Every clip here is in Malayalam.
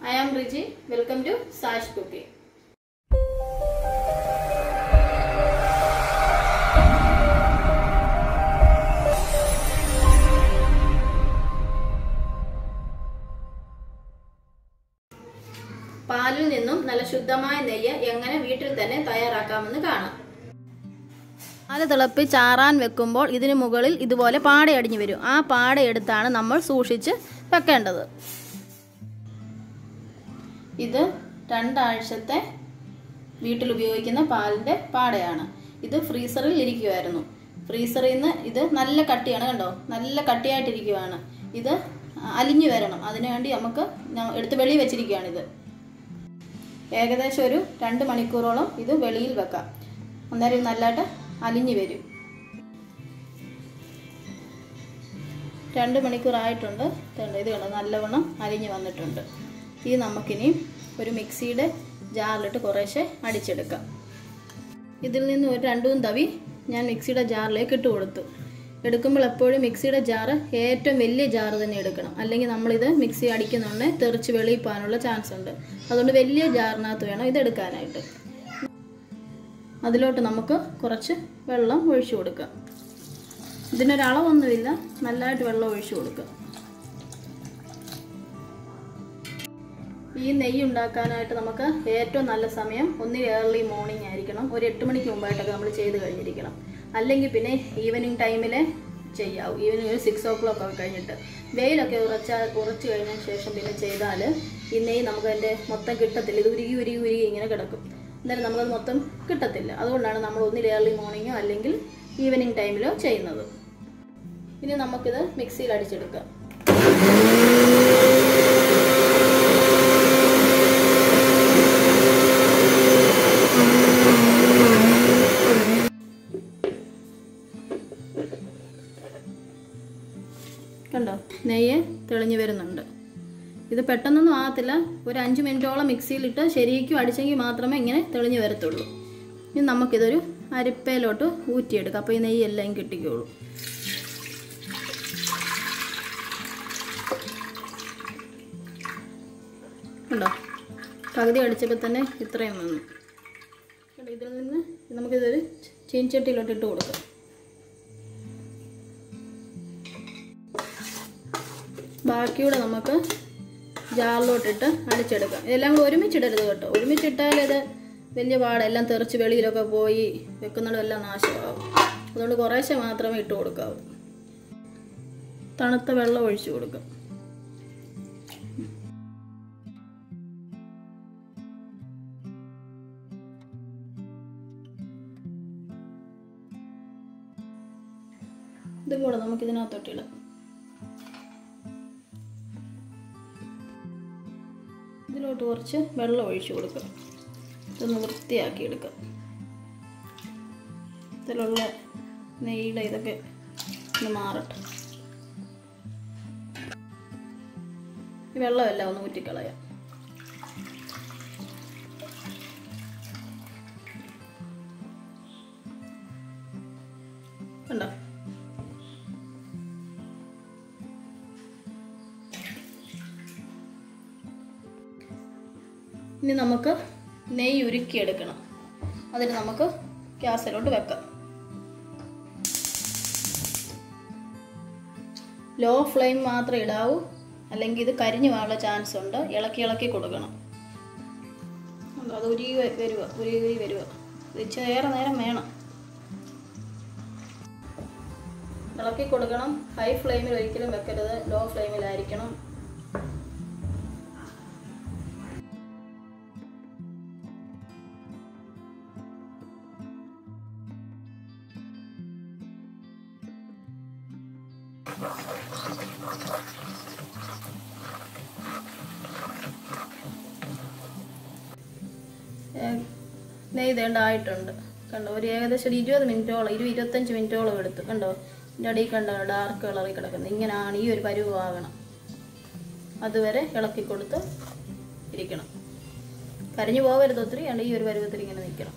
I am Riji. Welcome to Sash Cooking. പാലിൽ നിന്നും നല്ല ശുദ്ധമായ നെയ്യ് എങ്ങനെ വീട്ടിൽ തന്നെ തയ്യാറാക്കാമെന്ന് കാണാം പാല് തിളപ്പിച്ച് ചാറാൻ വെക്കുമ്പോൾ ഇതിന് മുകളിൽ ഇതുപോലെ പാടയടിഞ്ഞു വരും ആ പാടയെടുത്താണ് നമ്മൾ സൂക്ഷിച്ച് വെക്കേണ്ടത് ഇത് രണ്ടാഴ്ചത്തെ വീട്ടിൽ ഉപയോഗിക്കുന്ന പാലിൻ്റെ പാടയാണ് ഇത് ഫ്രീസറിൽ ഇരിക്കുമായിരുന്നു ഫ്രീസറിൽ നിന്ന് ഇത് നല്ല കട്ടിയാണ് കണ്ടോ നല്ല കട്ടിയായിട്ടിരിക്കുവാണ് ഇത് അലിഞ്ഞു വരണം അതിനുവേണ്ടി നമുക്ക് ഞാൻ എടുത്ത് വെളിയിൽ വെച്ചിരിക്കുകയാണിത് ഏകദേശം ഒരു രണ്ട് മണിക്കൂറോളം ഇത് വെളിയിൽ വെക്കാം അന്നേരം ഇത് നല്ലതായിട്ട് അലിഞ്ഞു വരും രണ്ട് മണിക്കൂറായിട്ടുണ്ട് ഇതുണ്ട് ഇത് കണ്ടോ നല്ലവണ്ണം അലിഞ്ഞു വന്നിട്ടുണ്ട് ഇത് നമുക്കിനി ഒരു മിക്സിയുടെ ജാറിലിട്ട് കുറേശ്ശെ അടിച്ചെടുക്കാം ഇതിൽ നിന്ന് ഒരു രണ്ടു മൂന്ന് തവി ഞാൻ മിക്സിയുടെ ജാറിലേക്ക് ഇട്ട് കൊടുത്തു എടുക്കുമ്പോൾ എപ്പോഴും മിക്സിയുടെ ജാറ് ഏറ്റവും വലിയ ജാറ് തന്നെ എടുക്കണം അല്ലെങ്കിൽ നമ്മളിത് മിക്സി അടിക്കുന്നുണ്ടെങ്കിൽ തെറിച്ച് വെളിയിൽ പോകാനുള്ള ചാൻസ് ഉണ്ട് അതുകൊണ്ട് വലിയ ജാറിനകത്ത് വേണം ഇത് എടുക്കാനായിട്ട് അതിലോട്ട് നമുക്ക് കുറച്ച് വെള്ളം ഒഴിച്ചു കൊടുക്കാം ഇതിനൊരളവൊന്നുമില്ല നല്ലതായിട്ട് വെള്ളം ഒഴിച്ചു കൊടുക്കുക ഈ നെയ്യ് ഉണ്ടാക്കാനായിട്ട് നമുക്ക് ഏറ്റവും നല്ല സമയം ഒന്നിൽ ഏർലി മോർണിംഗ് ആയിരിക്കണം ഒരു എട്ട് മണിക്ക് മുമ്പായിട്ടൊക്കെ നമ്മൾ ചെയ്ത് കഴിഞ്ഞിരിക്കണം അല്ലെങ്കിൽ പിന്നെ ഈവനിങ് ടൈമിൽ ചെയ്യാവൂ ഈവനിങ് ഒരു സിക്സ് ഓ ക്ലോക്ക് ഒക്കെ കഴിഞ്ഞിട്ട് വെയിലൊക്കെ ഉറച്ചാൽ ഉറച്ചു കഴിഞ്ഞ ശേഷം പിന്നെ ചെയ്താൽ ഈ നെയ്യ് നമുക്ക് അതിൻ്റെ മൊത്തം കിട്ടത്തില്ല ഇത് ഉരുകി ഉരുകി ഉരുകി ഇങ്ങനെ കിടക്കും എന്തായാലും നമുക്കത് മൊത്തം കിട്ടത്തില്ല അതുകൊണ്ടാണ് നമ്മൾ ഒന്നിൽ ഏർലി മോർണിംഗോ അല്ലെങ്കിൽ ഈവനിങ് ടൈമിലോ ചെയ്യുന്നത് ഇനി നമുക്കിത് മിക്സിയിൽ അടിച്ചെടുക്കാം കണ്ടോ നെയ്യ് തെളിഞ്ഞു വരുന്നുണ്ട് ഇത് പെട്ടെന്നൊന്നും ആകത്തില്ല ഒരു അഞ്ച് മിനിറ്റോളം മിക്സിയിലിട്ട് ശരിക്കും അടിച്ചെങ്കിൽ മാത്രമേ ഇങ്ങനെ തെളിഞ്ഞു വരത്തുള്ളൂ ഇനി നമുക്കിതൊരു അരിപ്പയിലോട്ട് ഊറ്റിയെടുക്കാം അപ്പോൾ ഈ നെയ്യ് എല്ലാം കിട്ടിക്കോളൂ കണ്ടോ പകുതി അടിച്ചപ്പോൾ തന്നെ ഇത്രയും വന്നു കണ്ടോ ഇതിൽ നിന്ന് നമുക്കിതൊരു ചീൻചട്ടിയിലോട്ട് ഇട്ട് കൊടുക്കാം ബാക്കിയൂടെ നമുക്ക് ജാറിലോട്ടിട്ട് അടിച്ചെടുക്കാം ഇതെല്ലാം കൂടെ ഒരുമിച്ചിടരുത് കേട്ടോ ഒരുമിച്ചിട്ടാൽ ഇത് വലിയ പാടെല്ലാം തെറിച്ച് വെളിയിലൊക്കെ പോയി വെക്കുന്നിടമെല്ലാം നാശമാകും അതുകൊണ്ട് കുറേശ്ശെ മാത്രമേ ഇട്ട് കൊടുക്കാവൂ തണുത്ത വെള്ളം ഒഴിച്ചു കൊടുക്കാം ഇതും കൂടെ നമുക്ക് ഇതിനകത്തോട്ടിടാം ഇതിലോട്ട് കുറച്ച് വെള്ളം ഒഴിച്ചു കൊടുക്കുക ഇതൊന്ന് വൃത്തിയാക്കി എടുക്കുക ഇതിലുള്ള നെയ്യുടെ ഇതൊക്കെ ഒന്ന് മാറട്ടെ ഈ വെള്ളമെല്ലാം ഒന്ന് ഊറ്റിക്കളയാം കണ്ടോ ഇനി നമുക്ക് നെയ്യ് ഉരുക്കിയെടുക്കണം അതിന് നമുക്ക് ഗ്യാസിലോട്ട് വെക്കാം ലോ ഫ്ലെയിം മാത്രമേ ഇടാവൂ അല്ലെങ്കിൽ ഇത് കരിഞ്ഞു പോകാനുള്ള ചാൻസ് ഉണ്ട് ഇളക്കി ഇളക്കി കൊടുക്കണം അത് ഉരുകി വരുക ഉരുകി ഉരുകി വരുക ഇത് ഇച്ചിരി ഏറെ നേരം വേണം ഇളക്കി കൊടുക്കണം ഹൈ ഫ്ലെയിമിൽ ഒരിക്കലും വെക്കരുത് ലോ ഫ്ലെയിമിലായിരിക്കണം നെയ്യ് ആയിട്ടുണ്ട് കണ്ടോ ഒരു ഏകദേശം ഒരു ഇരുപത് മിനിറ്റോളം ഇരുപത് ഇരുപത്തഞ്ച് മിനിറ്റോളം എടുത്തു കണ്ടോ ഇതിൻ്റെ അടിയിൽ കണ്ടോ ഡാർക്ക് കളറിൽ കിടക്കുന്നത് ഇങ്ങനെയാണ് ഈ ഒരു പരുവാകണം അതുവരെ ഇളക്കി കൊടുത്ത് ഇരിക്കണം കരിഞ്ഞു പോകരുത് ഒത്തിരി അല്ല ഈ ഒരു പരുവത്തിൽ ഇങ്ങനെ നിൽക്കണം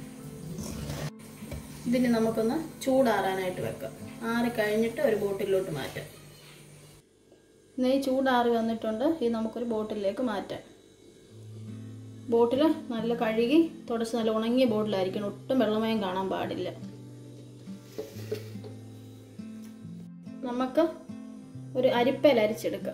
ഇതിന് നമുക്കൊന്ന് ചൂടാറാനായിട്ട് വെക്കാം ആറി കഴിഞ്ഞിട്ട് ഒരു ബോട്ടിലോട്ട് മാറ്റാം നെയ്യ് ചൂടാറി വന്നിട്ടുണ്ട് ഇത് നമുക്കൊരു ബോട്ടിലേക്ക് മാറ്റാം ബോട്ടിൽ നല്ല കഴുകി തുടച്ച് നല്ല ഉണങ്ങിയ ബോട്ടിലായിരിക്കണം ഒട്ടും വെള്ളമയം കാണാൻ പാടില്ല നമുക്ക് ഒരു അരിപ്പയിൽ അരിച്ചെടുക്കാം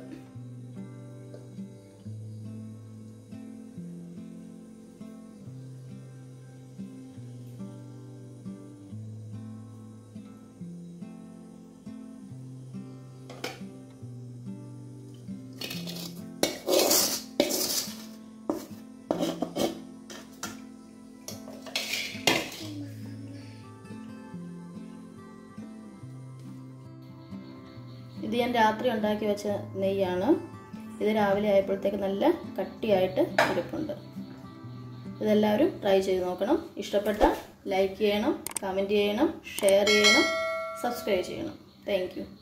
ഇത് ഞാൻ രാത്രി ഉണ്ടാക്കി വെച്ച നെയ്യാണ് ഇത് രാവിലെ ആയപ്പോഴത്തേക്ക് നല്ല കട്ടിയായിട്ട് ഇരിപ്പുണ്ട് ഇതെല്ലാവരും ട്രൈ ചെയ്ത് നോക്കണം ഇഷ്ടപ്പെട്ട ലൈക്ക് ചെയ്യണം കമൻറ്റ് ചെയ്യണം ഷെയർ ചെയ്യണം സബ്സ്ക്രൈബ് ചെയ്യണം താങ്ക്